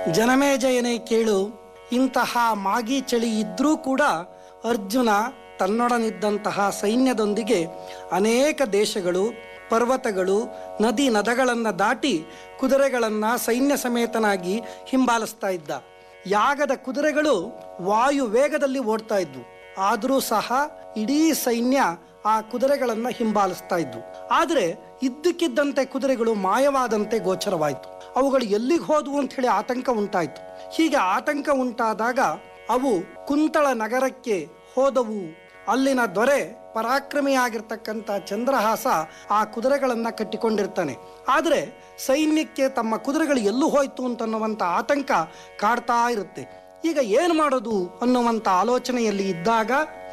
ಜನಮೇಜಯನೇ ಕೇಳು ಇಂತಹ ಮಾಗಿ ಚಳಿ ಇದ್ರೂ ಕೂಡ ಅರ್ಜುನ ತನ್ನೊಡನಿದ್ದಂತಹ ಸೈನ್ಯದೊಂದಿಗೆ ಅನೇಕ ದೇಶಗಳು ಪರ್ವತಗಳು ನದಿ ನದಗಳನ್ನು ದಾಟಿ ಕುದುರೆಗಳನ್ನು ಸೈನ್ಯ ಸಮೇತನಾಗಿ ಹಿಂಬಾಲಿಸ್ತಾ ಇದ್ದ ಯಾಗದ ಕುದುರೆಗಳು ವಾಯು ವೇಗದಲ್ಲಿ ಓಡ್ತಾ ಇದ್ವು ಆದರೂ ಸಹ ಇಡೀ ಸೈನ್ಯ ಆ ಕುದುರೆಗಳನ್ನು ಹಿಂಬಾಲಿಸ್ತಾ ಇದ್ವು ಆದರೆ ಇದ್ದಕ್ಕಿದ್ದಂತೆ ಕುದುರೆಗಳು ಮಾಯವಾದಂತೆ ಗೋಚರವಾಯಿತು ಅವುಗಳು ಎಲ್ಲಿಗೆ ಹೋದವು ಅಂತ ಹೇಳಿ ಆತಂಕ ಉಂಟಾಯಿತು ಹೀಗೆ ಆತಂಕ ಉಂಟಾದಾಗ ಅವು ಕುಂತಳ ನಗರಕ್ಕೆ ಹೋದವು ಅಲ್ಲಿನ ದೊರೆ ಪರಾಕ್ರಮಿಯಾಗಿರ್ತಕ್ಕಂಥ ಚಂದ್ರಹಾಸ ಆ ಕುದುರೆಗಳನ್ನ ಕಟ್ಟಿಕೊಂಡಿರ್ತಾನೆ ಆದರೆ ಸೈನ್ಯಕ್ಕೆ ತಮ್ಮ ಕುದುರೆಗಳು ಎಲ್ಲೂ ಹೋಯ್ತು ಅಂತನ್ನುವಂಥ ಆತಂಕ ಕಾಡ್ತಾ ಇರುತ್ತೆ ಈಗ ಏನು ಮಾಡೋದು ಅನ್ನುವಂಥ ಆಲೋಚನೆಯಲ್ಲಿ ಇದ್ದಾಗ